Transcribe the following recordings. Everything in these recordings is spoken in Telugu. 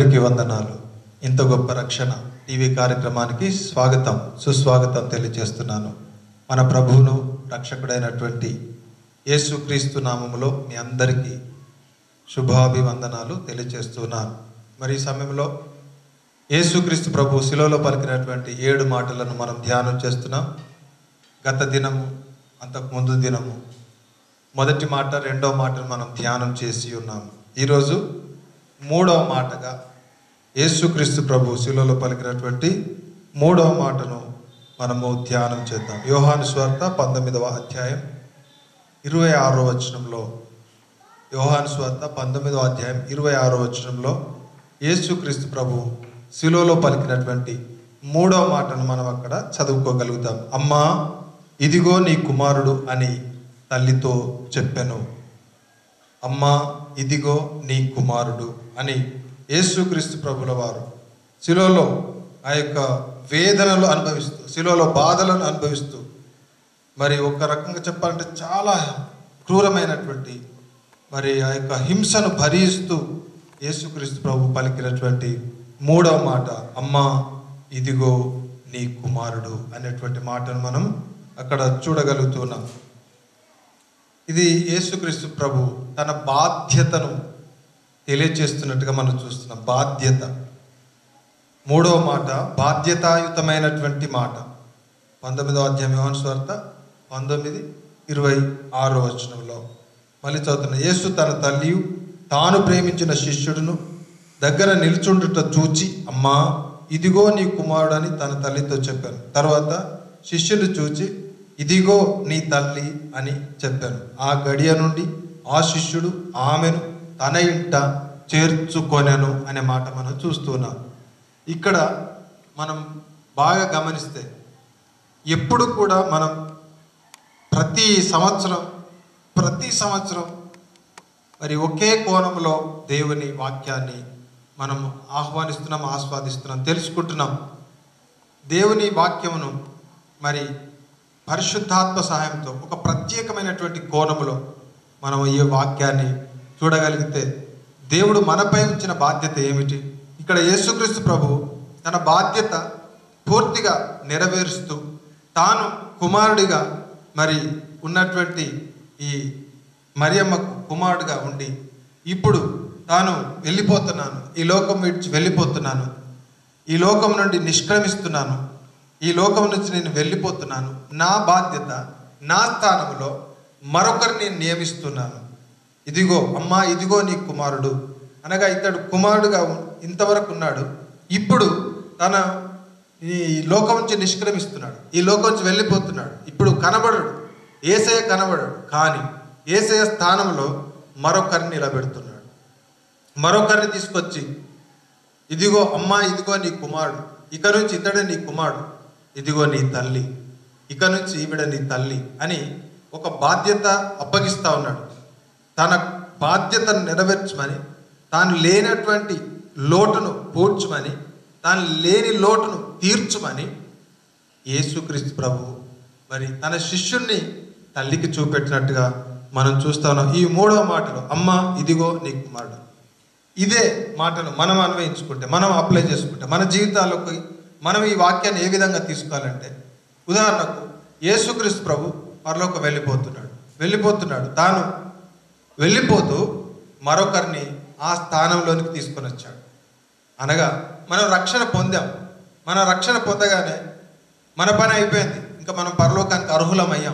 అందరికీ వందనాలు ఇంత గొప్ప రక్షణ టీవీ కార్యక్రమానికి స్వాగతం సుస్వాగతం తెలియజేస్తున్నాను మన ప్రభువును రక్షకుడైనటువంటి యేసుక్రీస్తు నామములో మీ అందరికీ శుభాభివందనాలు తెలియజేస్తున్నాను మరి ఈ సమయంలో యేసుక్రీస్తు ప్రభు శిలోలో పలికినటువంటి ఏడు మాటలను మనం ధ్యానం చేస్తున్నాం గత దినము అంతకు ముందు దినము మొదటి మాట రెండో మాటను మనం ధ్యానం చేసి ఉన్నాము ఈరోజు మూడవ మాటగా యేసుక్రీస్తు ప్రభు శిలలో పలికినటువంటి మూడవ మాటను మనము ధ్యానం చేద్దాం యోహాను స్వార్త పంతొమ్మిదవ అధ్యాయం ఇరవై ఆరో వచనంలో యోహాను స్వార్త పంతొమ్మిదవ అధ్యాయం ఇరవై ఆరో వచనంలో యేసుక్రీస్తు ప్రభు శిలోలో పలికినటువంటి మూడవ మాటను మనం అక్కడ చదువుకోగలుగుతాం అమ్మా ఇదిగో నీ కుమారుడు అని తల్లితో చెప్పాను అమ్మా ఇదిగో నీ కుమారుడు అని యేసుక్రీస్తు ప్రభుల వారు శిలోలో ఆ యొక్క వేదనలు అనుభవిస్తూ శిలోలో బాధలను అనుభవిస్తూ మరి ఒక రకంగా చెప్పాలంటే చాలా క్రూరమైనటువంటి మరి ఆ యొక్క హింసను భరిస్తూ యేసుక్రీస్తు ప్రభు పలికినటువంటి మూడవ మాట అమ్మా ఇదిగో నీ కుమారుడు అనేటువంటి మాటను మనం అక్కడ చూడగలుగుతున్నాం ఇది యేసుక్రీస్తు ప్రభు తన బాధ్యతను తెలియజేస్తున్నట్టుగా మనం చూస్తున్నాం బాధ్యత మూడవ మాట బాధ్యతాయుతమైనటువంటి మాట పంతొమ్మిదవ అధ్యాయం యోహాను స్వార్త పంతొమ్మిది ఇరవై ఆరో వచనంలో మళ్ళీ చదువుతున్న యేసు తన తల్లి తాను ప్రేమించిన శిష్యుడును దగ్గర నిల్చుండుట చూచి అమ్మా ఇదిగో నీ కుమారుడు అని తన తల్లితో చెప్పాను తర్వాత శిష్యులు చూచి ఇదిగో నీ తల్లి అని చెప్పాను ఆ గడియ నుండి ఆ శిష్యుడు ఆమెను తన ఇంట చేర్చుకొనెను అనే మాట మనం చూస్తున్నాం ఇక్కడ మనం బాగా గమనిస్తే ఎప్పుడు కూడా మనం ప్రతి సంవత్సరం ప్రతి సంవత్సరం మరి ఒకే కోణంలో దేవుని వాక్యాన్ని మనం ఆహ్వానిస్తున్నాం ఆస్వాదిస్తున్నాం తెలుసుకుంటున్నాం దేవుని వాక్యమును మరి పరిశుద్ధాత్మ సహాయంతో ఒక ప్రత్యేకమైనటువంటి కోణములో మనం ఈ వాక్యాన్ని చూడగలిగితే దేవుడు మనపై ఉంచిన బాధ్యత ఏమిటి ఇక్కడ యేసుక్రీస్తు ప్రభు తన బాధ్యత పూర్తిగా నెరవేరుస్తూ తాను కుమారుడిగా మరి ఉన్నటువంటి ఈ మరియమ్మకు కుమారుడుగా ఉండి ఇప్పుడు తాను వెళ్ళిపోతున్నాను ఈ లోకం విడిచి వెళ్ళిపోతున్నాను ఈ లోకం నుండి నిష్క్రమిస్తున్నాను ఈ లోకం నుంచి నేను వెళ్ళిపోతున్నాను నా బాధ్యత నా స్థానంలో మరొకరిని నియమిస్తున్నాను ఇదిగో అమ్మా ఇదిగో నీ కుమారుడు అనగా ఇతడు కుమారుడుగా ఉ- ఇంతవరకు ఉన్నాడు ఇప్పుడు తన ఈ లోకం నుంచి నిష్క్రమిస్తున్నాడు ఈ లోకం నుంచి వెళ్ళిపోతున్నాడు ఇప్పుడు కనబడడు ఏసయ కనబడడు కానీ ఏసయ స్థానంలో మరొకరిని నిలబెడుతున్నాడు మరొకరిని తీసుకొచ్చి ఇదిగో అమ్మా ఇదిగో నీ కుమారుడు ఇక నుంచి ఇతడే నీ కుమారుడు ఇదిగో నీ తల్లి ఇక నుంచి ఈవిడ నీ తల్లి అని ఒక బాధ్యత అప్పగిస్తా ఉన్నాడు తన బాధ్యతను నెరవేర్చమని తాను లేనటువంటి లోటును పూడ్చమని తాను లేని లోటును తీర్చమని యేసుక్రీస్తు ప్రభు మరి తన శిష్యుణ్ణి తల్లికి చూపెట్టినట్టుగా మనం చూస్తా ఉన్నాం ఈ మూడవ మాటలో అమ్మ ఇదిగో నీ కుమారుడు ఇదే మాటను మనం అన్వయించుకుంటే మనం అప్లై చేసుకుంటే మన జీవితాల్లోకి మనం ఈ వాక్యాన్ని ఏ విధంగా తీసుకోవాలంటే ఉదాహరణకు యేసుక్రీస్తు ప్రభు పరలోకి వెళ్ళిపోతున్నాడు వెళ్ళిపోతున్నాడు తాను వెళ్ళిపోతూ మరొకరిని ఆ స్థానంలోనికి తీసుకొని వచ్చాడు అనగా మనం రక్షణ పొందాం మన రక్షణ పొందగానే మన పని అయిపోయింది ఇంకా మనం పరలోకానికి అర్హులమయ్యాం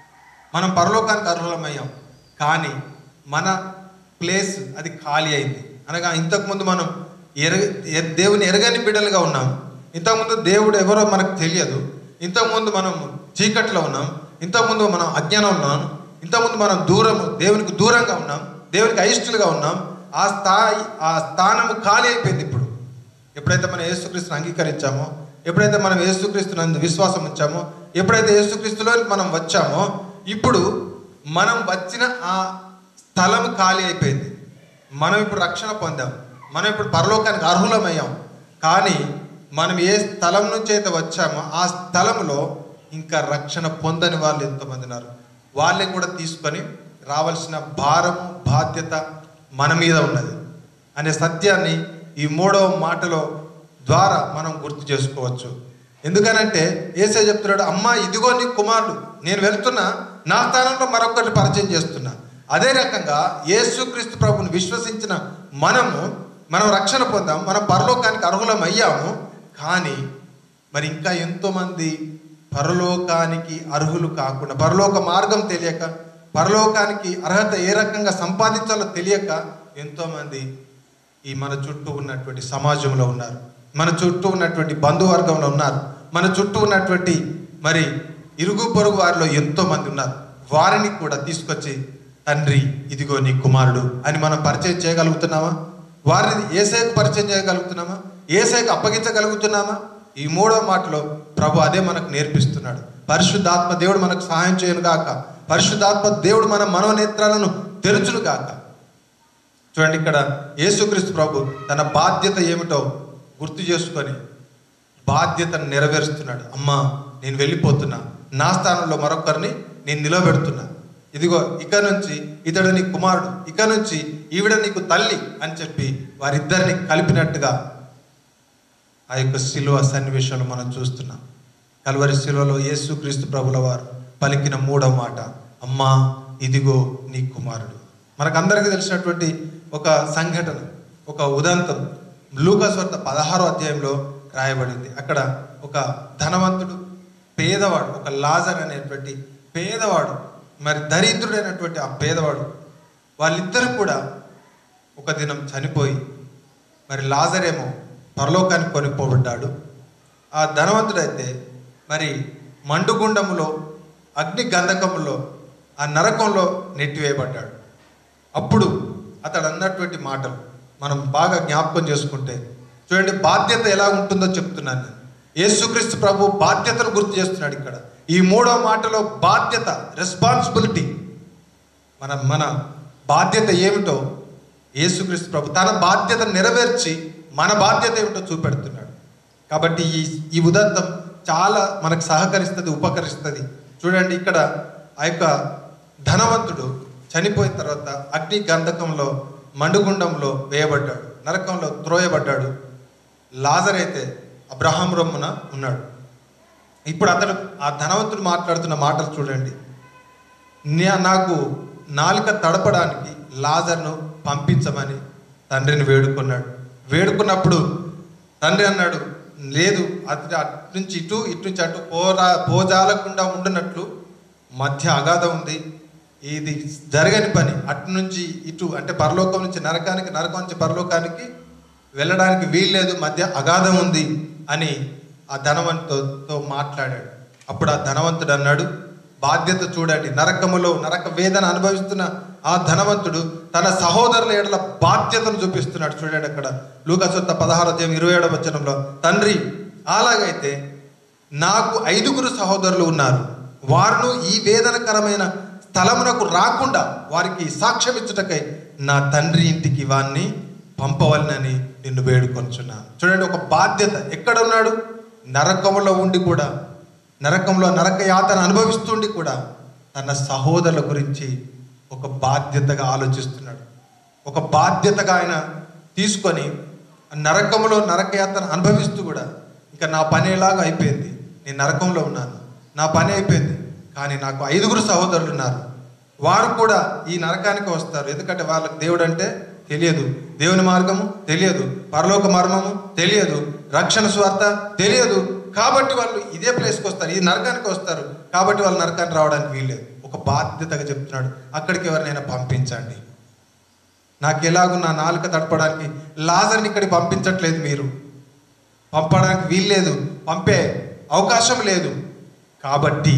మనం పరలోకానికి అర్హులమయ్యాం కానీ మన ప్లేస్ అది ఖాళీ అయింది అనగా ఇంతకుముందు మనం ఎర ఎ- దేవుని ఎరగని బిడ్డలుగా ఉన్నాం ఇంతకుముందు దేవుడు ఎవరో మనకు తెలియదు ఇంతకుముందు మనం చీకట్లో ఉన్నాం ఇంతకుముందు మనం అజ్ఞానం ఉన్నాం ఇంతకుముందు మనం దూరము దేవునికి దూరంగా ఉన్నాం దేవునికి అయిష్టులుగా ఉన్నాం ఆ స్థాయి ఆ స్థానము ఖాళీ అయిపోయింది ఇప్పుడు ఎప్పుడైతే మనం యేసుక్రీస్తుని అంగీకరించామో ఎప్పుడైతే మనం యేసుక్రీస్తు నందు విశ్వాసం ఉంచామో ఎప్పుడైతే యేసుక్రీస్తులో మనం వచ్చామో ఇప్పుడు మనం వచ్చిన ఆ స్థలం ఖాళీ అయిపోయింది మనం ఇప్పుడు రక్షణ పొందాం మనం ఇప్పుడు పరలోకానికి అర్హులమయ్యాం కానీ మనం ఏ స్థలం నుంచి అయితే వచ్చామో ఆ స్థలంలో ఇంకా రక్షణ పొందని వాళ్ళు ఎంతమంది ఉన్నారు వాళ్ళని కూడా తీసుకొని రావాల్సిన భారము బాధ్యత మన మీద ఉన్నది అనే సత్యాన్ని ఈ మూడవ మాటలో ద్వారా మనం గుర్తు చేసుకోవచ్చు ఎందుకనంటే ఏసే చెప్తున్నాడు అమ్మా ఇదిగో నీ కుమారుడు నేను వెళ్తున్నా నా స్థానంలో మరొకరిని పరిచయం చేస్తున్నా అదే రకంగా యేసుక్రీస్తు ప్రభుని విశ్వసించిన మనము మనం రక్షణ పొందాం మనం పరలోకానికి అర్హులం అయ్యాము కానీ మరి ఇంకా ఎంతోమంది పరలోకానికి అర్హులు కాకుండా పరలోక మార్గం తెలియక పరలోకానికి అర్హత ఏ రకంగా సంపాదించాలో తెలియక ఎంతోమంది ఈ మన చుట్టూ ఉన్నటువంటి సమాజంలో ఉన్నారు మన చుట్టూ ఉన్నటువంటి బంధువర్గంలో ఉన్నారు మన చుట్టూ ఉన్నటువంటి మరి ఇరుగు పొరుగు వారిలో ఎంతో మంది ఉన్నారు వారిని కూడా తీసుకొచ్చి తండ్రి ఇదిగో నీ కుమారుడు అని మనం పరిచయం చేయగలుగుతున్నామా వారిని ఏసైకు పరిచయం చేయగలుగుతున్నామా ఏసైకు అప్పగించగలుగుతున్నామా ఈ మూడో మాటలో ప్రభు అదే మనకు నేర్పిస్తున్నాడు పరిశుద్ధాత్మ దేవుడు మనకు సహాయం చేయను గాక పరిశుద్ధాత్మ దేవుడు మన మనోనేత్రాలను తెరుచును గాక చూడండి ఇక్కడ యేసుక్రీస్తు ప్రభు తన బాధ్యత ఏమిటో గుర్తు చేసుకొని బాధ్యతను నెరవేరుస్తున్నాడు అమ్మా నేను వెళ్ళిపోతున్నా నా స్థానంలో మరొకరిని నేను నిలబెడుతున్నా ఇదిగో ఇక నుంచి ఇతడు నీ కుమారుడు ఇక నుంచి ఈవిడ నీకు తల్లి అని చెప్పి వారిద్దరిని కలిపినట్టుగా ఆ యొక్క శిలువ సన్నివేశాలు మనం చూస్తున్నాం కల్వరి శిలువలో యేసుక్రీస్తు ప్రభుల వారు పలికిన మూడో మాట అమ్మా ఇదిగో నీ కుమారుడు మనకందరికీ తెలిసినటువంటి ఒక సంఘటన ఒక ఉదంతం లూకస్వర్త పదహారో అధ్యాయంలో రాయబడింది అక్కడ ఒక ధనవంతుడు పేదవాడు ఒక లాజర్ అనేటువంటి పేదవాడు మరి దరిద్రుడైనటువంటి ఆ పేదవాడు వాళ్ళిద్దరు కూడా ఒక దినం చనిపోయి మరి లాజరేమో పరలోకానికి కొనిపోబడ్డాడు ఆ ధనవంతుడైతే మరి మండుగుండములో అగ్ని గంధకములో ఆ నరకంలో నెట్టివేయబడ్డాడు అప్పుడు అతడు అన్నటువంటి మాటలు మనం బాగా జ్ఞాపకం చేసుకుంటే చూడండి బాధ్యత ఎలా ఉంటుందో చెప్తున్నాను నేను యేసుక్రీస్తు ప్రభు బాధ్యతను గుర్తు చేస్తున్నాడు ఇక్కడ ఈ మూడో మాటలో బాధ్యత రెస్పాన్సిబిలిటీ మన మన బాధ్యత ఏమిటో యేసుక్రీస్తు ప్రభు తన బాధ్యత నెరవేర్చి మన బాధ్యత ఏమిటో చూపెడుతున్నాడు కాబట్టి ఈ ఈ ఉదంతం చాలా మనకు సహకరిస్తుంది ఉపకరిస్తుంది చూడండి ఇక్కడ ఆ యొక్క ధనవంతుడు చనిపోయిన తర్వాత అగ్ని గంధకంలో మండుగుండంలో వేయబడ్డాడు నరకంలో త్రోయబడ్డాడు లాజర్ అయితే అబ్రహాం రొమ్మున ఉన్నాడు ఇప్పుడు అతడు ఆ ధనవంతుడు మాట్లాడుతున్న మాటలు చూడండి నే- నాకు నాలుక తడపడానికి లాజర్ను పంపించమని తండ్రిని వేడుకున్నాడు వేడుకున్నప్పుడు తండ్రి అన్నాడు లేదు అతడి అటు నుంచి ఇటు ఇటు నుంచి అటు పోరా పోజాలకుండా ఉండినట్లు మధ్య అగాధం ఉంది ఇది జరగని పని అటు నుంచి ఇటు అంటే పరలోకం నుంచి నరకానికి నరకం నుంచి పరలోకానికి వెళ్ళడానికి వీల్లేదు మధ్య అగాధం ఉంది అని ఆ ధనవంతుతో మాట్లాడాడు అప్పుడు ఆ ధనవంతుడు అన్నాడు బాధ్యత చూడండి నరకములో నరక వేదన అనుభవిస్తున్న ఆ ధనవంతుడు తన సహోదరుల ఏడల బాధ్యతను చూపిస్తున్నాడు చూడండి అక్కడ లూకసొత్త పదహారు అధ్యాయం ఇరవై ఏడవ వచనంలో తండ్రి అలాగైతే నాకు ఐదుగురు సహోదరులు ఉన్నారు వారును ఈ వేదనకరమైన స్థలమునకు రాకుండా వారికి సాక్ష్యం ఇచ్చుటకై నా తండ్రి ఇంటికి వాన్ని పంపవలనని నిన్ను వేడుకొంచున్నాను చూడండి ఒక బాధ్యత ఎక్కడ ఉన్నాడు నరకములో ఉండి కూడా నరకంలో నరక యాతన అనుభవిస్తుండి కూడా తన సహోదరుల గురించి ఒక బాధ్యతగా ఆలోచిస్తున్నాడు ఒక బాధ్యతగా ఆయన తీసుకొని నరకంలో నరక యాతన అనుభవిస్తూ కూడా ఇంకా నా పని ఎలాగో అయిపోయింది నేను నరకంలో ఉన్నాను నా పని అయిపోయింది కానీ నాకు ఐదుగురు సహోదరులు ఉన్నారు వారు కూడా ఈ నరకానికి వస్తారు ఎందుకంటే వాళ్ళకి దేవుడు అంటే తెలియదు దేవుని మార్గము తెలియదు పరలోక మర్మము తెలియదు రక్షణ స్వార్థ తెలియదు కాబట్టి వాళ్ళు ఇదే ప్లేస్కి వస్తారు ఈ నరకానికి వస్తారు కాబట్టి వాళ్ళు నరకానికి రావడానికి వీల్లేదు ఒక బాధ్యతగా చెప్తున్నాడు అక్కడికి ఎవరినైనా పంపించండి నాకు ఎలాగో నా నాలుక తడపడానికి లాజర్ని ఇక్కడికి పంపించట్లేదు మీరు పంపడానికి వీల్లేదు పంపే అవకాశం లేదు కాబట్టి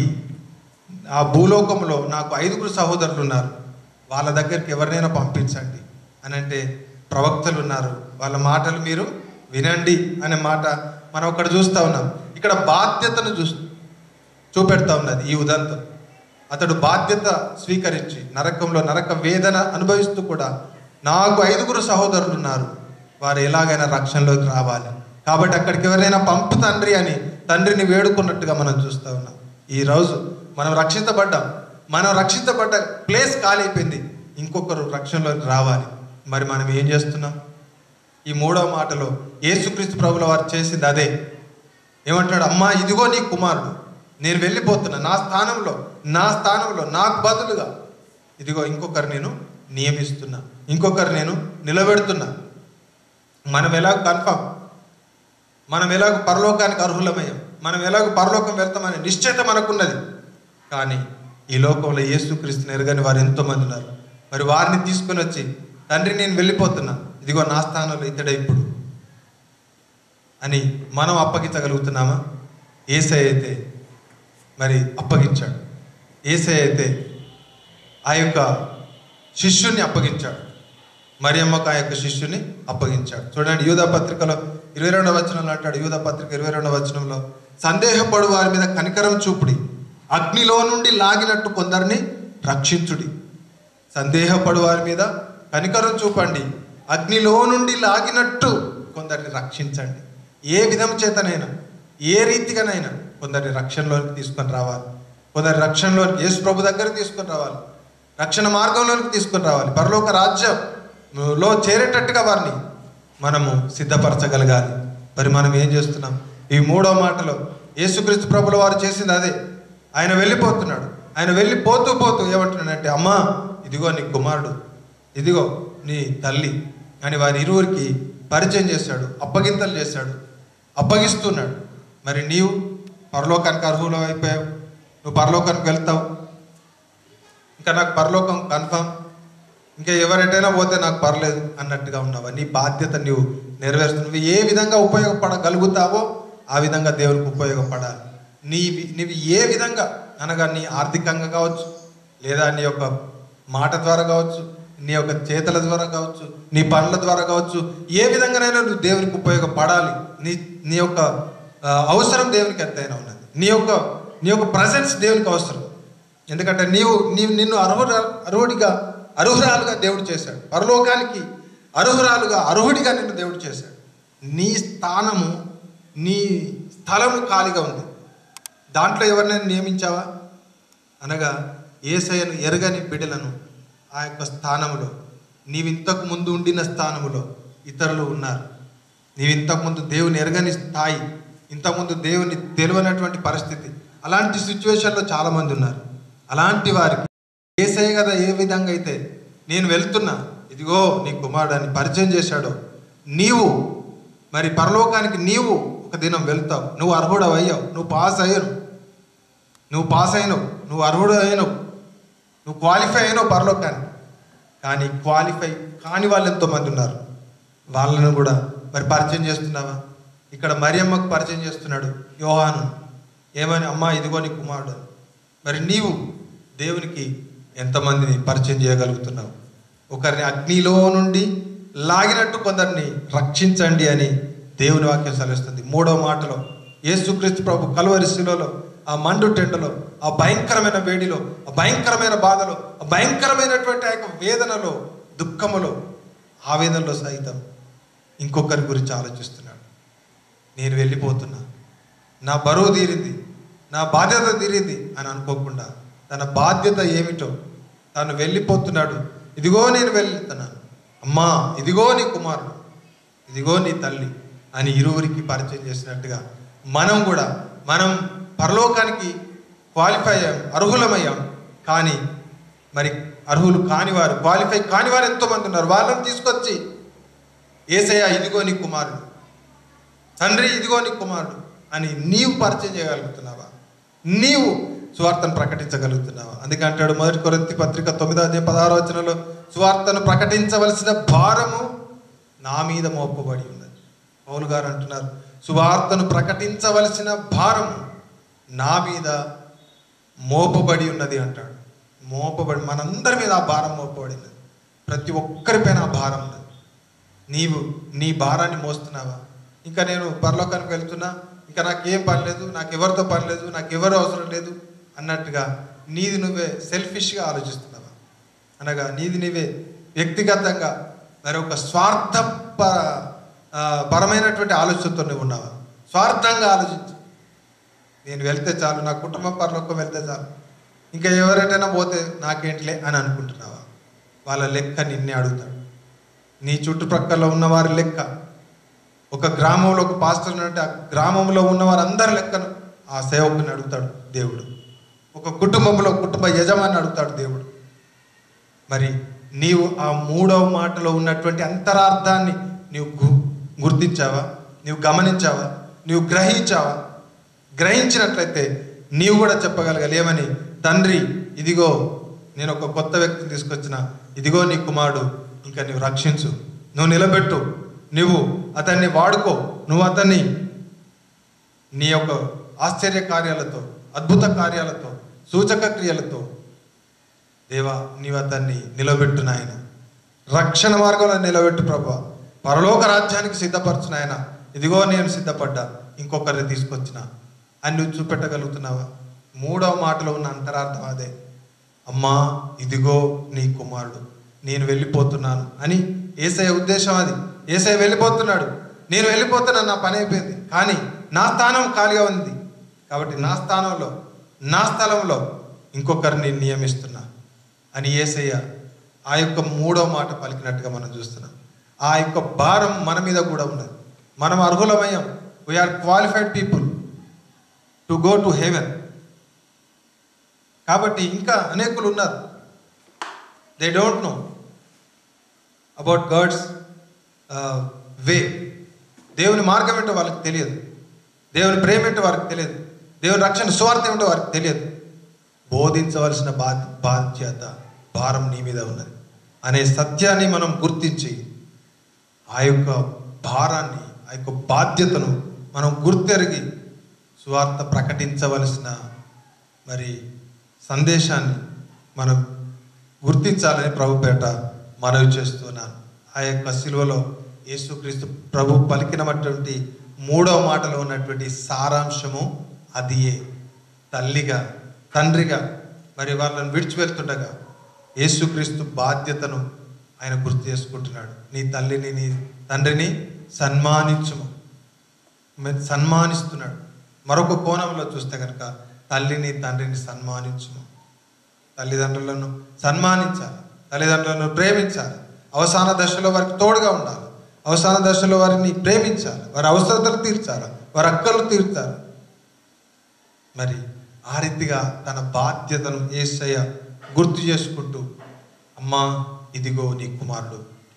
ఆ భూలోకంలో నాకు ఐదుగురు సహోదరులు ఉన్నారు వాళ్ళ దగ్గరికి ఎవరినైనా పంపించండి అని అంటే ప్రవక్తలు ఉన్నారు వాళ్ళ మాటలు మీరు వినండి అనే మాట మనం అక్కడ చూస్తూ ఉన్నాం ఇక్కడ బాధ్యతను చూ చూపెడతా ఉన్నది ఈ ఉదంతం అతడు బాధ్యత స్వీకరించి నరకంలో నరక వేదన అనుభవిస్తూ కూడా నాకు ఐదుగురు సహోదరులు ఉన్నారు వారు ఎలాగైనా రక్షణలోకి రావాలి కాబట్టి అక్కడికి ఎవరైనా పంపు తండ్రి అని తండ్రిని వేడుకున్నట్టుగా మనం చూస్తూ ఉన్నాం ఈ రోజు మనం రక్షించబడ్డాం మనం రక్షించబడ్డ ప్లేస్ ఖాళీ అయిపోయింది ఇంకొకరు రక్షణలోకి రావాలి మరి మనం ఏం చేస్తున్నాం ఈ మూడవ మాటలో యేసుక్రీస్తు ప్రభుల వారు చేసింది అదే ఏమంటాడు అమ్మా ఇదిగో నీ కుమారుడు నేను వెళ్ళిపోతున్నా నా స్థానంలో నా స్థానంలో నాకు బదులుగా ఇదిగో ఇంకొకరు నేను నియమిస్తున్నా ఇంకొకరు నేను నిలబెడుతున్నా మనం ఎలాగ కన్ఫామ్ మనం ఎలాగ పరలోకానికి అర్హులమయ్యాం మనం ఎలాగ పరలోకం వెళ్తామనే నిశ్చయత మనకున్నది కానీ ఈ లోకంలో యేసుక్రీస్తుని ఎరగని వారు ఎంతోమంది ఉన్నారు మరి వారిని తీసుకొని వచ్చి తండ్రి నేను వెళ్ళిపోతున్నా ఇదిగో నా స్థానంలో ఇతడే ఇప్పుడు అని మనం అప్పగించగలుగుతున్నామా ఏసై అయితే మరి అప్పగించాడు ఏసై అయితే ఆ యొక్క శిష్యుని అప్పగించాడు మరియమ్మకు ఆ యొక్క శిష్యుని అప్పగించాడు చూడండి యూదా పత్రికలో ఇరవై రెండవ వచనంలో అంటాడు యూదా పత్రిక ఇరవై రెండవ వచనంలో సందేహపడు వారి మీద కనికరం చూపుడి అగ్నిలో నుండి లాగినట్టు కొందరిని రక్షించుడి సందేహపడు వారి మీద కనికరం చూపండి అగ్నిలో నుండి లాగినట్టు కొందరిని రక్షించండి ఏ విధం చేతనైనా ఏ రీతిగానైనా కొందరిని రక్షణలోనికి తీసుకొని రావాలి కొందరి రక్షణలోనికి యేసు ప్రభు దగ్గరికి తీసుకొని రావాలి రక్షణ మార్గంలోనికి తీసుకొని రావాలి పరలోక రాజ్యంలో చేరేటట్టుగా వారిని మనము సిద్ధపరచగలగాలి మరి మనం ఏం చేస్తున్నాం ఈ మూడో మాటలో యేసుక్రీస్తు ప్రభుల వారు చేసింది అదే ఆయన వెళ్ళిపోతున్నాడు ఆయన వెళ్ళిపోతూ పోతూ ఏమంటున్నాడంటే అమ్మా ఇదిగో నీ కుమారుడు ఇదిగో నీ తల్లి అని వారి ఇరువురికి పరిచయం చేశాడు అప్పగింతలు చేశాడు అప్పగిస్తున్నాడు మరి నీవు పరలోకానికి అర్హులు అయిపోయావు నువ్వు పరలోకానికి వెళ్తావు ఇంకా నాకు పరలోకం కన్ఫామ్ ఇంకా ఎవరెటైనా పోతే నాకు పర్లేదు అన్నట్టుగా ఉన్నావా నీ బాధ్యత నువ్వు నెరవేరుస్తున్నావు నువ్వు ఏ విధంగా ఉపయోగపడగలుగుతావో ఆ విధంగా దేవునికి ఉపయోగపడాలి నీ నీవు ఏ విధంగా అనగా నీ ఆర్థికంగా కావచ్చు లేదా నీ యొక్క మాట ద్వారా కావచ్చు నీ యొక్క చేతల ద్వారా కావచ్చు నీ పనుల ద్వారా కావచ్చు ఏ విధంగానైనా నువ్వు దేవునికి ఉపయోగపడాలి నీ నీ యొక్క ఆ, అవసరం దేవునికి ఎంతైనా ఉన్నది నీ యొక్క నీ యొక్క ప్రజెన్స్ దేవునికి అవసరం ఎందుకంటే నీవు నీవు నిన్ను అర్హురా అర్హుడిగా అర్హురాలుగా దేవుడు చేశాడు పరలోకానికి అర్హురాలుగా అర్హుడిగా నిన్ను దేవుడు చేశాడు నీ స్థానము నీ స్థలము ఖాళీగా ఉంది దాంట్లో ఎవరినైనా నియమించావా అనగా ఏసయ్యను ఎరగని బిడ్డలను ఆ యొక్క స్థానములో నీవు ఇంతకు ముందు ఉండిన స్థానములో ఇతరులు ఉన్నారు నీవు ఇంతకుముందు దేవుని ఎరగని స్థాయి ఇంతకుముందు దేవుని తెలియనటువంటి పరిస్థితి అలాంటి సిచ్యువేషన్లో చాలామంది ఉన్నారు అలాంటి వారికి ఏసయ్య కదా ఏ విధంగా అయితే నేను వెళ్తున్నా ఇదిగో నీ కుమారుడు అని పరిచయం చేశాడో నీవు మరి పరలోకానికి నీవు ఒక దినం వెళ్తావు నువ్వు అర్హుడవు అయ్యావు నువ్వు పాస్ అయ్యావు నువ్వు పాస్ అయినవు నువ్వు అర్హుడు అయినవు నువ్వు క్వాలిఫై అయినావు పరలోకానికి కానీ క్వాలిఫై కాని వాళ్ళు ఎంతోమంది ఉన్నారు వాళ్ళను కూడా మరి పరిచయం చేస్తున్నావా ఇక్కడ మరియమ్మకు పరిచయం చేస్తున్నాడు యోహాను ఏమని అమ్మా ఇదిగో నీ కుమారుడు అని. మరి నీవు దేవునికి ఎంతమందిని పరిచయం చేయగలుగుతున్నావు ఒకరిని అగ్నిలో నుండి లాగినట్టు కొందరిని రక్షించండి అని దేవుని వాక్యం సెలవిస్తుంది మూడో మాటలో యేసుక్రీస్తు ప్రభు కలువరి శిలలో ఆ మండు టెండలో ఆ భయంకరమైన వేడిలో ఆ భయంకరమైన బాధలో ఆ భయంకరమైనటువంటి ఆ యొక్క వేదనలో దుఃఖములో ఆవేదనలో సైతం ఇంకొకరి గురించి ఆలోచిస్తున్నాడు నేను వెళ్ళిపోతున్నా నా బరువు తీరింది నా బాధ్యత తీరింది అని అనుకోకుండా తన బాధ్యత ఏమిటో తాను వెళ్ళిపోతున్నాడు ఇదిగో నేను వెళ్తున్నాను అమ్మా ఇదిగో నీ కుమారుడు ఇదిగో నీ తల్లి అని ఇరువురికి పరిచయం చేసినట్టుగా మనం కూడా మనం పరలోకానికి క్వాలిఫై అయ్యాం అర్హులమయ్యాం కానీ మరి అర్హులు కానివారు క్వాలిఫై కానివారు ఎంతోమంది ఉన్నారు వాళ్ళని తీసుకొచ్చి ఏసయ్య ఇదిగో నీ కుమారుడు తండ్రి ఇదిగో నీ కుమారుడు అని నీవు పరిచయం చేయగలుగుతున్నావా నీవు సువార్తను ప్రకటించగలుగుతున్నావా అందుకే అంటాడు మొదటి కొరింథీ పత్రిక తొమ్మిదో అధ్యాయం పదహారో వచనంలో సువార్తను ప్రకటించవలసిన భారము నా మీద మోపబడి ఉన్నది పౌలు గారు అంటున్నారు సువార్తను ప్రకటించవలసిన భారము నా మీద మోపబడి ఉన్నది అంటాడు మోపబడి మనందరి మీద ఆ భారం మోపబడి ఉన్నది ప్రతి ఒక్కరిపైన ఆ భారం ఉన్నది నీవు నీ భారాన్ని మోస్తున్నావా ఇంకా నేను పరలోకానికి వెళ్తున్నా ఇంకా నాకేం పని లేదు నాకు ఎవరితో పని లేదు నాకు ఎవరు అవసరం లేదు అన్నట్టుగా నీది నువ్వే సెల్ఫిష్గా ఆలోచిస్తున్నావా అనగా నీది నీవే వ్యక్తిగతంగా మరి ఒక స్వార్థ ప- ఆ, పరమైనటువంటి ఆలోచనతో నువ్వు ఉన్నావా స్వార్థంగా ఆలోచించు నేను వెళ్తే చాలు నా కుటుంబం పరలోకం వెళ్తే చాలు ఇంకా ఎవరైనా పోతే నాకేంటిలే అని అనుకుంటున్నావా వాళ్ళ లెక్క నిన్నే అడుగుతాడు నీ చుట్టుప్రక్కల ఉన్నవారి లెక్క ఒక గ్రామంలో ఒక పాస్టర్ అంటే ఆ గ్రామంలో ఉన్న వారందరి లెక్కను ఆ సేవకుని అడుగుతాడు దేవుడు ఒక కుటుంబంలో కుటుంబ యజమాని అడుగుతాడు దేవుడు మరి నీవు ఆ మూడవ మాటలో ఉన్నటువంటి అంతరార్థాన్ని నీవు గు- గుర్తించావా నీవు గమనించావా నీవు గ్రహించావా గ్రహించినట్లయితే నీవు కూడా చెప్పగలగాలి ఏమని తండ్రి ఇదిగో నేను ఒక కొత్త వ్యక్తిని తీసుకొచ్చిన ఇదిగో నీ కుమారుడు ఇంకా నీవు రక్షించు నువ్వు నిలబెట్టు నువ్వు అతన్ని వాడుకో నువ్వు అతన్ని నీ యొక్క ఆశ్చర్య కార్యాలతో అద్భుత కార్యాలతో సూచక క్రియలతో దేవా నీవు అతన్ని నిలబెట్టు నాయన రక్షణ మార్గంలో నిలబెట్టు ప్రభా పరలోక రాజ్యానికి సిద్ధపరచు నాయన ఇదిగో నేను సిద్ధపడ్డా ఇంకొకరిని తీసుకొచ్చిన అని నువ్వు చూపెట్టగలుగుతున్నావా మూడవ మాటలో ఉన్న అంతరార్థం అదే అమ్మా ఇదిగో నీ కుమారుడు నేను వెళ్ళిపోతున్నాను అని ఏసయ్య ఉద్దేశం అది ఏసయ్య వెళ్ళిపోతున్నాడు నేను వెళ్ళిపోతున్నాను నా పని అయిపోయింది కానీ నా స్థానం ఖాళీగా ఉంది కాబట్టి నా స్థానంలో నా స్థలంలో ఇంకొకరిని నియమిస్తున్నా అని ఏసయ్య ఆ యొక్క మూడో మాట పలికినట్టుగా మనం చూస్తున్నాం ఆ యొక్క భారం మన మీద కూడా ఉన్నది మనం అర్హులమయ్యాం we are qualified people to go to heaven కాబట్టి ఇంకా అనేకులు ఉన్నారు they don't know about God's way దేవుని మార్గం ఏంటో వాళ్ళకి తెలియదు దేవుని ప్రేమ ఏంటో వారికి తెలియదు దేవుని రక్షణ స్వార్థం ఏంటో వారికి తెలియదు బోధించవలసిన బా బాధ్యత భారం నీ మీద ఉన్నది అనే సత్యాన్ని మనం గుర్తించి ఆ యొక్క భారాన్ని ఆ యొక్క బాధ్యతను మనం గుర్తెరిగి సువార్త ప్రకటించవలసిన మరి సందేశాన్ని మనం గుర్తించాలని ప్రభుపేట మనవి చేస్తున్నాను ఆ యొక్క శిలువలో యేసుక్రీస్తు ప్రభు పలికినటువంటి మూడవ మాటలో ఉన్నటువంటి సారాంశము అదియే తల్లిగా తండ్రిగా మరి వాళ్ళని విడిచి వెళ్తుండగా యేసుక్రీస్తు బాధ్యతను ఆయన గుర్తు చేసుకుంటున్నాడు నీ తల్లిని నీ తండ్రిని సన్మానించుము మరి సన్మానిస్తున్నాడు మరొక కోణంలో చూస్తే కనుక తల్లిని తండ్రిని సన్మానించుము తల్లిదండ్రులను సన్మానించాలి తల్లిదండ్రులను ప్రేమించాలి అవసాన దశలో వారికి తోడుగా ఉండాలి అవసాన దశలో వారిని ప్రేమించాలి వారి అవసరతలు తీర్చాలి వారి అక్కలు తీర్చాలి మరి ఆ రీతిగా తన బాధ్యతను ఏసయ్య గుర్తు చేసుకుంటూ అమ్మా ఇదిగో నీ కుమారుడు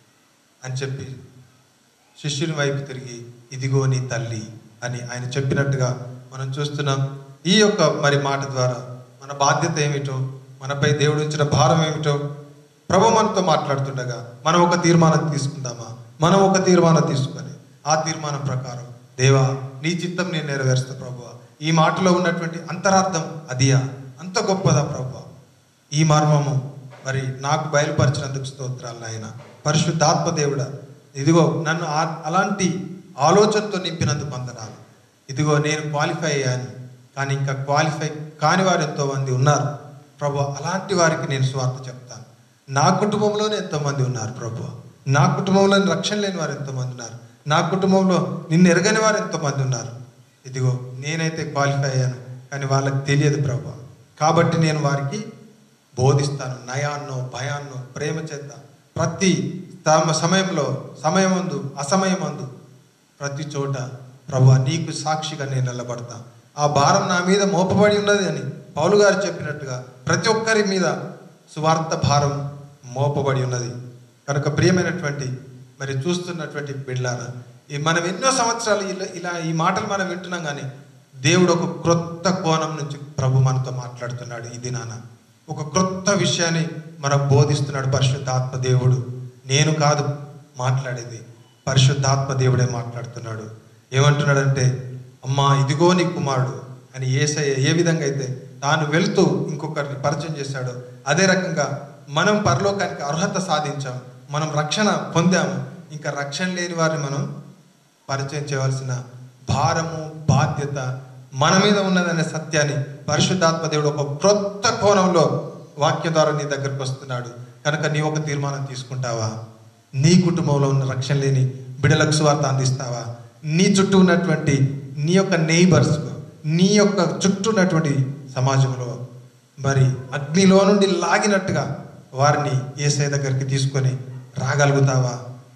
అని చెప్పి శిష్యుని వైపు తిరిగి ఇదిగో నీ తల్లి అని ఆయన చెప్పినట్టుగా మనం చూస్తున్నాం ఈ యొక్క మరి మాట ద్వారా మన బాధ్యత ఏమిటో మనపై దేవుడు ఇచ్చిన భారం ఏమిటో ప్రభు మనతో మాట్లాడుతుండగా మనం ఒక తీర్మానం తీసుకుందామా మనం ఒక తీర్మానం తీసుకొని ఆ తీర్మానం ప్రకారం దేవా నీ చిత్తం నేను నెరవేరుస్తా ప్రభు ఈ మాటలో ఉన్నటువంటి అంతరార్థం అదియా అంత గొప్పదా ప్రభు ఈ మర్మము మరి నాకు బయలుపరిచినందుకు స్తోత్రాలు ఆయన పరిశుద్ధాత్మ దేవుడా ఇదిగో నన్ను ఆ- అలాంటి ఆలోచనతో నింపినందుకు వందనాలు ఇదిగో నేను క్వాలిఫై అయ్యాను కానీ ఇంకా క్వాలిఫై కాని వారు ఎంతో మంది ఉన్నారు ప్రభు అలాంటి వారికి నేను స్వార్థ చెప్తాను నా కుటుంబంలోనే ఎంతోమంది ఉన్నారు ప్రభు నా కుటుంబంలో రక్షణ లేని వారు ఎంతోమంది ఉన్నారు నా కుటుంబంలో నిన్ను ఎరగని వారు ఎంతోమంది ఉన్నారు ఇదిగో నేనైతే క్వాలిఫై అయ్యాను కానీ వాళ్ళకి తెలియదు ప్రభు కాబట్టి నేను వారికి బోధిస్తాను నయాన్నో భయాన్నో ప్రేమ చేత ప్రతి తమ సమయంలో సమయమందు అసమయమందు ప్రతి చోట ప్రభు నీకు సాక్షిగా నేను నిలబడతా ఆ భారం నా మీద మోపబడి ఉన్నది అని పౌలు గారు చెప్పినట్టుగా ప్రతి ఒక్కరి మీద సువార్త భారం మోపబడి ఉన్నది కనుక ప్రియమైనటువంటి మరి చూస్తున్నటువంటి బిడ్లారా ఈ మనం ఎన్నో సంవత్సరాలు ఇలా ఇలా ఈ మాటలు మనం వింటున్నాం కానీ దేవుడు ఒక క్రొత్త కోణం నుంచి ప్రభు మనతో మాట్లాడుతున్నాడు ఈ దినాన ఒక క్రొత్త విషయాన్ని మనకు బోధిస్తున్నాడు పరిశుద్ధాత్మ దేవుడు నేను కాదు మాట్లాడేది పరిశుద్ధాత్మ దేవుడే మాట్లాడుతున్నాడు ఏమంటున్నాడంటే అమ్మా ఇదిగో నీ కుమారుడు అని ఏసయ్య ఏ విధంగా అయితే తాను వెళ్తూ ఇంకొకరిని పరిచయం చేశాడో అదే రకంగా మనం పరలోకానికి అర్హత సాధించాం మనం రక్షణ పొందాము ఇంకా రక్షణ లేని వారిని మనం పరిచయం చేయవలసిన భారము బాధ్యత మన మీద ఉన్నదనే సత్యాన్ని పరిశుద్ధాత్మ దేవుడు ఒక క్రొత్త కోణంలో వాక్య ద్వారా నీ దగ్గరకు వస్తున్నాడు కనుక నీ ఒక తీర్మానం తీసుకుంటావా నీ కుటుంబంలో ఉన్న రక్షణ లేని బిడలకు సువార్త అందిస్తావా నీ చుట్టూ ఉన్నటువంటి నీ యొక్క నైబర్స్ నీ యొక్క చుట్టూ ఉన్నటువంటి సమాజంలో మరి అగ్నిలో నుండి లాగినట్టుగా వారిని ఏసై దగ్గరికి తీసుకొని రాగలుగుతావా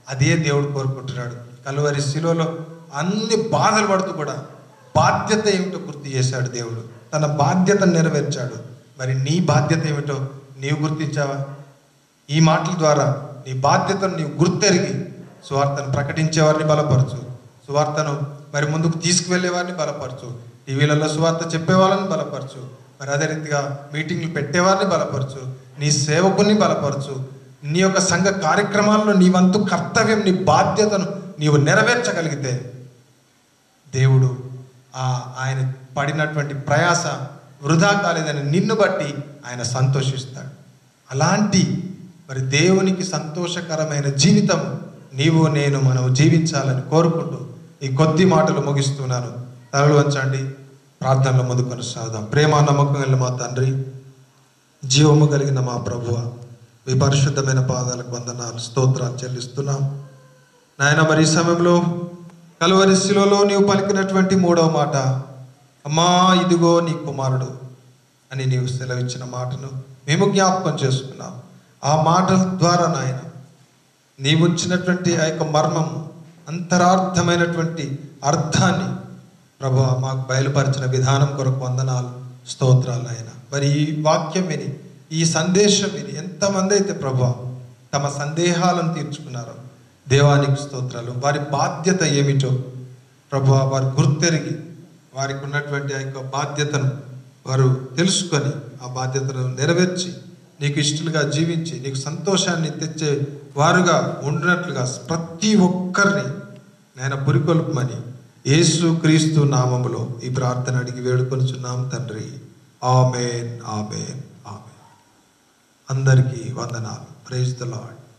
అదే దేవుడు కోరుకుంటున్నాడు కలువరి శిలువలో అన్ని బాధలు పడుతూ కూడా బాధ్యత ఏమిటో గుర్తు చేశాడు దేవుడు తన బాధ్యతను నెరవేర్చాడు మరి నీ బాధ్యత ఏమిటో నీవు గుర్తించావా ఈ మాటల ద్వారా నీ బాధ్యతను నీవు గుర్తెరిగి సువార్తను ప్రకటించేవారిని బలపరచు సువార్తను మరి ముందుకు తీసుకువెళ్ళే వారిని బలపరచు టీవీలలో సువార్త చెప్పేవాళ్ళని బలపరచు మరి అదే రీతిగా మీటింగ్లు పెట్టేవారిని బలపరచు నీ సేవకుని బలపరచు నీ యొక్క సంఘ కార్యక్రమాల్లో నీ వంతు కర్తవ్యం నీ బాధ్యతను నీవు నెరవేర్చగలిగితే దేవుడు ఆ ఆయన పడినటువంటి ప్రయాస వృధా కాలేదని నిన్ను బట్టి ఆయన సంతోషిస్తాడు అలాంటి మరి దేవునికి సంతోషకరమైన జీవితం నీవు నేను మనం జీవించాలని కోరుకుంటూ ఈ కొద్ది మాటలు ముగిస్తున్నాను తలలు వంచండి ప్రార్థనలో ముందు కొనసాగుదాం ప్రేమ నమ్మకం కలిగిన మా తండ్రి జీవము కలిగిన మా ప్రభువ మీ పరిశుద్ధమైన పాదాలకు వందనాలు స్తోత్రాలు చెల్లిస్తున్నాం నాయన మరి ఈ సమయంలో కలువరి శిలువలో నీవు పలికినటువంటి మూడవ మాట అమ్మా ఇదిగో నీ కుమారుడు అని నీవు సెలవిచ్చిన మాటను మేము జ్ఞాపకం చేసుకున్నాం ఆ మాటల ద్వారా నాయన నీవు ఉంచినటువంటి ఆ యొక్క మర్మం అంతరార్థమైనటువంటి అర్థాన్ని ప్రభు మాకు బయలుపరిచిన విధానం కొరకు వందనాలు స్తోత్రాలు ఆయన మరి ఈ వాక్యం విని ఈ సందేశం విని ఎంతమంది అయితే ప్రభు తమ సందేహాలను తీర్చుకున్నారో దేవానికి స్తోత్రాలు వారి బాధ్యత ఏమిటో ప్రభు వారు గుర్తెరిగి వారికి ఉన్నటువంటి ఆ యొక్క బాధ్యతను వారు తెలుసుకొని ఆ బాధ్యతను నెరవేర్చి నీకు ఇష్టలుగా జీవించి నీకు సంతోషాన్ని తెచ్చే వారుగా ఉండినట్లుగా ప్రతి ఒక్కరిని నేను పురికొల్పమని యేసు క్రీస్తు నామములో ఈ ప్రార్థన అడిగి వేడుకొనుచున్నాం తండ్రి ఆమెన్ ఆమెన్ ఆమెన్ అందరికీ వందనాలు ప్రైజ్ ద లాడ్